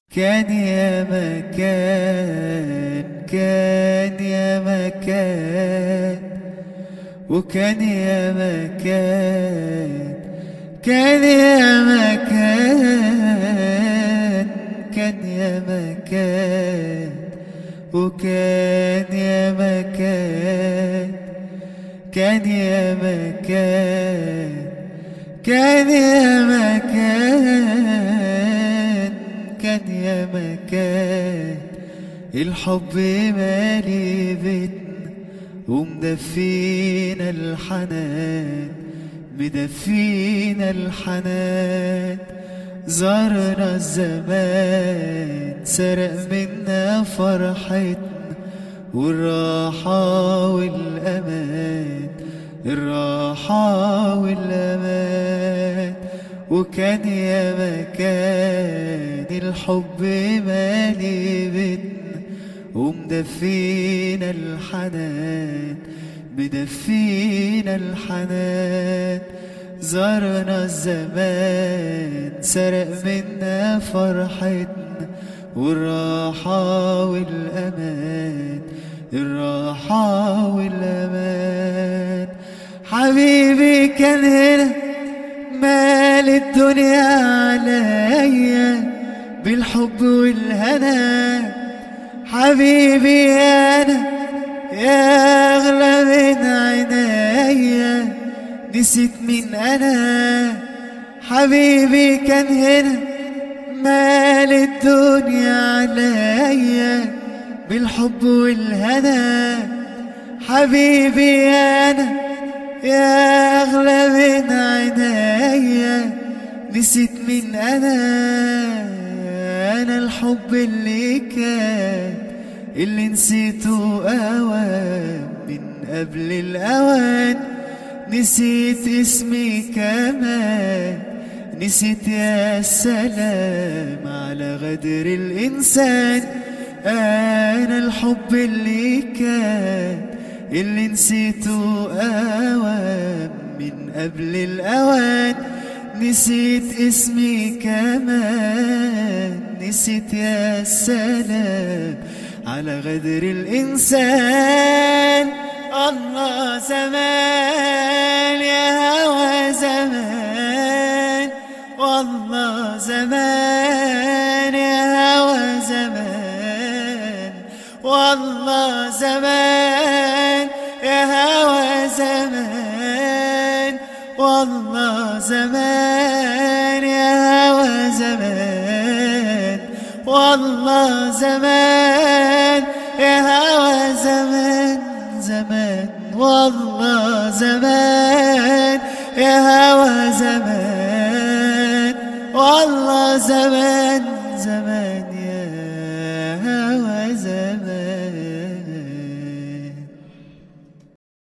كان يا مكان كان يا مكان وكان يا مكان كان يا مكان كان يا مكان وكان يا مكان كان يا مكان كان يا مكان كان يا مكان الحب مالي بيتنا ومدفينا الحنان مدفينا الحنان زارنا الزمان سرق منا فرحتنا والراحة والأمان الراحة والأمان وكان يا مكان الحب مالي بيتنا ومدفينا الحنان مدفينا الحنان زارنا الزمان سرق منا فرحتنا والراحة والأمان الراحة والأمان حبيبي كان هنا مال الدنيا عليا بالحب والهنا حبيبي أنا يا أغلى من عينيا نسيت مين أنا حبيبي كان هنا مال الدنيا عليا بالحب والهنا حبيبي أنا يا أغلى من عينيا نسيت مين أنا أنا الحب اللي كان اللي نسيته أوان من قبل الأوان نسيت اسمي كمان نسيت يا سلام على غدر الإنسان أنا الحب اللي كان اللي نسيته أوان من قبل الأوان نسيت اسمي كمان نسيت يا سلام على غدر الإنسان الله زمان يا هوى زمان والله زمان يا هوى زمان والله زمان يا هوى زمان والله زمان يا هوى زمان والله زمان يا هوى زمان زمان والله زمان يا هوى زمان والله زمان زمان